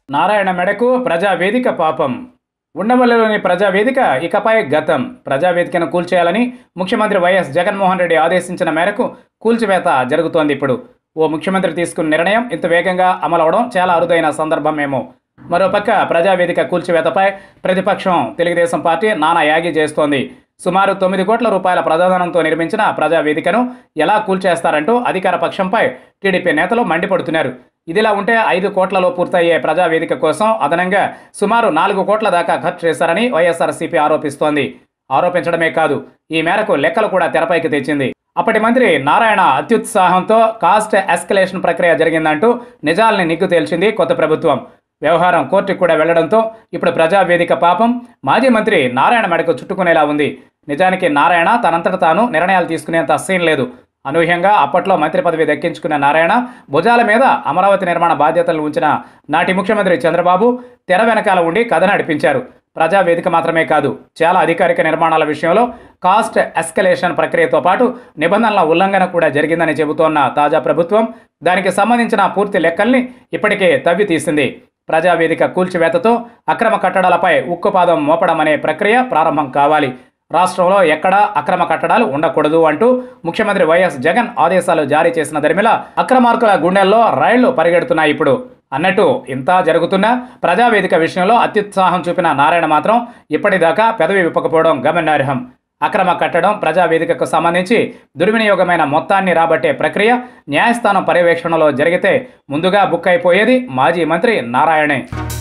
నారాయణ మెడకు ప్రజావేదిక పాపం ఉండవల్లిలోని ప్రజావేదిక ఇకపై గతం ప్రజావేదికను కూల్చేయాలని ముఖ్యమంత్రి వైఎస్ జగన్మోహన్ రెడ్డి ఆదేశించిన మేరకు కూల్చివేత జరుగుతోంది ఇప్పుడు ఓ ముఖ్యమంత్రి తీసుకున్న నిర్ణయం ఇంత వేగంగా అమలవడం చాలా అరుదైన సందర్భమేమో మరోపక్క ప్రజావేదిక కూల్చివేతపై ప్రతిపక్షం తెలుగుదేశం పార్టీ నానా యాగి చేస్తోంది సుమారు తొమ్మిది కోట్ల రూపాయల ప్రధానంతో నిర్మించిన ప్రజావేదికను ఎలా కూల్చేస్తారంటూ అధికార పక్షంపై టీడీపీ నేతలు మండిపడుతున్నారు ఇదిలా ఉంటే ఐదు కోట్లలో పూర్తయ్యే ప్రజావేదిక కోసం అదనంగా సుమారు నాలుగు కోట్ల దాకా ఖర్చు చేశారని వైఎస్ఆర్సీపీ ఆరోపిస్తోంది ఆరోపించడమే కాదు ఈ మేరకు లెక్కలు కూడా తెరపైకి తెచ్చింది అప్పటి మంత్రి నారాయణ అత్యుత్సాహంతో కాస్ట్ ఎస్కలేషన్ ప్రక్రియ జరిగిందంటూ నిజాల్ని నిగ్గు తేల్చింది కొత్త ప్రభుత్వం వ్యవహారం కోర్టుకు కూడా వెళ్లడంతో ఇప్పుడు ప్రజావేదిక పాపం మాజీ మంత్రి నారాయణ మెడకు చుట్టుకునేలా ఉంది నిజానికి నారాయణ తనంతట తాను నిర్ణయాలు తీసుకునేంత సీన్ లేదు అనూహ్యంగా అప్పట్లో మంత్రి పదవి దక్కించుకున్న నారాయణ భుజాల మీద అమరావతి నిర్మాణ బాధ్యతలు ఉంచిన నాటి ముఖ్యమంత్రి చంద్రబాబు తెర వెనకాల ఉండి కథ నడిపించారు ప్రజావేదిక మాత్రమే కాదు చాలా అధికారిక నిర్మాణాల విషయంలో కాస్ట్ ఎస్కలేషన్ ప్రక్రియతో పాటు నిబంధనల ఉల్లంఘన కూడా జరిగిందని చెబుతోన్న తాజా ప్రభుత్వం దానికి సంబంధించిన పూర్తి లెక్కల్ని ఇప్పటికే తవ్వి తీసింది ప్రజావేదిక కూల్చివేతతో అక్రమ కట్టడాలపై ఉక్కుపాదం మోపడం అనే ప్రక్రియ ప్రారంభం కావాలి రాష్ట్రంలో ఎక్కడా అక్రమ కట్టడాలు ఉండకూడదు అంటూ ముఖ్యమంత్రి వైఎస్ జగన్ ఆదేశాలు జారీ చేసిన దరిమిల అక్రమార్కుల గుండెల్లో రైళ్లు పరిగెడుతున్నాయి ఇప్పుడు అన్నట్టు ఇంత జరుగుతున్నా ప్రజావేదిక విషయంలో అత్యుత్సాహం చూపిన నారాయణ మాత్రం ఇప్పటిదాకా పెదవి విప్పకపోవడం గమనార్హం అక్రమ కట్టడం ప్రజావేదికకు సంబంధించి దుర్వినియోగమైన మొత్తాన్ని రాబట్టే ప్రక్రియ న్యాయస్థానం పర్యవేక్షణలో జరిగితే ముందుగా బుక్ అయిపోయేది మాజీ మంత్రి నారాయణే